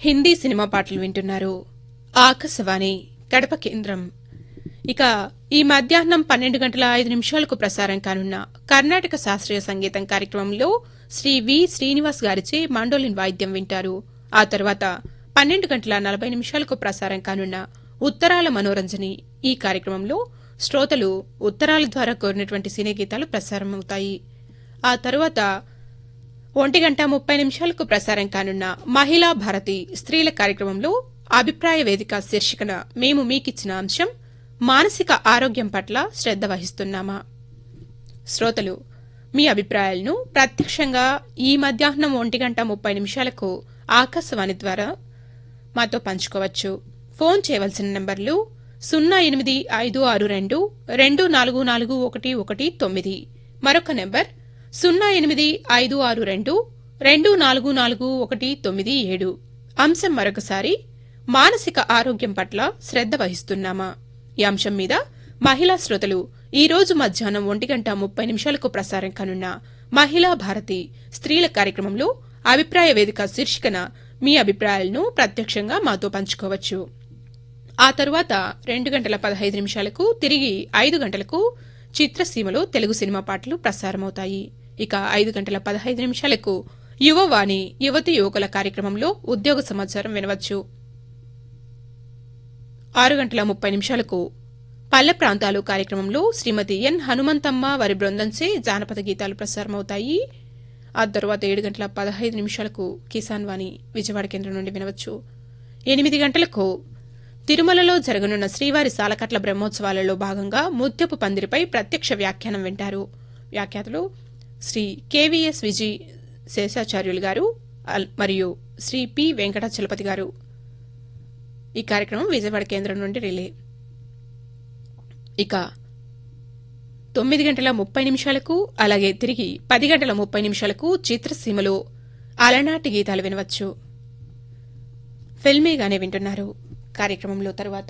Hindi cinema పాటలు వింటున్నారు ఆకాశవాణి కడప కేంద్రం ఇక ఈ మధ్యాహ్నం పన్నెండు గంటల ఐదు నిమిషాలకు ప్రసారం కానున్న కర్ణాటక శాస్త్రీయ సంగీతం కార్యక్రమంలో శ్రీ వి శ్రీనివాస్ గారిచే మాండోలిన్ వాయిద్యం వింటారు ఆ తర్వాత పన్నెండు గంటల నలభై నిమిషాలకు ప్రసారం కానున్న ఉత్తరాల మనోరంజని ఈ కార్యక్రమంలో శ్రోతలు ఉత్తరాల ద్వారా కోరినటువంటి సినీ గీతాలు ప్రసారమవుతాయి ఆ తర్వాత ఒంటి గంట ముప్పై నిమిషాలకు ప్రసారం కానున్న మహిళా భారతి స్త్రీల కార్యక్రమంలో అభిప్రాయ వేదిక శీర్షికన మేము మీకిచ్చిన అంశం మానసిక ఆరోగ్యం పట్ల శ్రద్ధ వహిస్తున్నామా శ్రోతలు మీ అభిప్రాయాలను ప్రత్యక్షంగా ఈ మధ్యాహ్నం ఒంటి గంట ముప్పై నిమిషాలకు ఆకాశవాణి ద్వారా మాతో పంచుకోవచ్చు ఫోన్ చేయవలసిన నంబర్లు సున్నా ఎనిమిది ఐదు ఆరు రెండు రెండు నాలుగు నాలుగు ఒకటి ఒకటి తొమ్మిది మరొక నెంబర్ సున్నా ఎనిమిది ఐదు ఆరు రెండు రెండు నాలుగు నాలుగు ఒకటి తొమ్మిది ఏడు అంశం మరొకసారి మానసిక ఆరోగ్యం పట్ల శ్రద్ధ వహిస్తున్నామా ఈ అంశం మీద మహిళా శ్రోతలు ఈ రోజు మధ్యాహ్నం ఒంటి గంట ముప్పై నిమిషాలకు ప్రసారం కానున్న మహిళా భారతి స్త్రీల కార్యక్రమంలో అభిప్రాయ వేదిక శీర్షికన మీ అభిప్రాయాలను ప్రత్యక్షంగా మాతో పంచుకోవచ్చు ఆ తరువాత రెండు గంటల పదహైదు నిమిషాలకు తిరిగి ఐదు గంటలకు చిత్రసీమలో తెలుగు సినిమా పాటలు ప్రసారమవుతాయి ఇక ఐదు గంటల పదహైదు నిమిషాలకు యువవాణి యువతి యువకుల కార్యక్రమంలో ఉద్యోగ సమాచారం వినవచ్చు ఆరు గంటల ముప్పై నిమిషాలకు పల్లె ప్రాంతాలు కార్యక్రమంలో శ్రీమతి ఎన్ హనుమంతమ్మ వారి బృందంచే జానపద గీతాలు ప్రసారమవుతాయి ఆ తరువాత ఏడు గంటల పదహైదు నిమిషాలకు కిసాన్ వాణి విజయవాడ కేంద్రం నుండి వినవచ్చు ఎనిమిది గంటలకు తిరుమలలో జరగనున్న శ్రీవారి సాలకట్ల బ్రహ్మోత్సవాలలో భాగంగా ముత్యపు పందిరిపై ప్రత్యక్ష వ్యాఖ్యానం వింటారు వ్యాఖ్యాతలు శ్రీ కెవిఎస్ విజి శేషాచార్యులు గారు అల్- మరియు శ్రీ పి వెంకటాచలపతి గారు ఈ కార్యక్రమం విజయవాడ కేంద్రం నుండి రిలే ఇక తొమ్మిది గంటల ముప్పై నిమిషాలకు అలాగే తిరిగి పది గంటల ముప్పై నిమిషాలకు చిత్రసీమలో అలనాటి గీతాలు వినవచ్చు ఫిల్మీగానే వింటున్నారు కార్యక్రమంలో తరువాత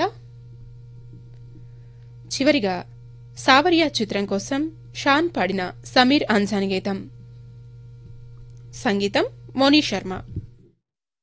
చివరిగా సావర్యా చిత్రం కోసం షాన్ పాడిన సమీర్ అన్సాని గీతం సంగీతం మోనీ శర్మ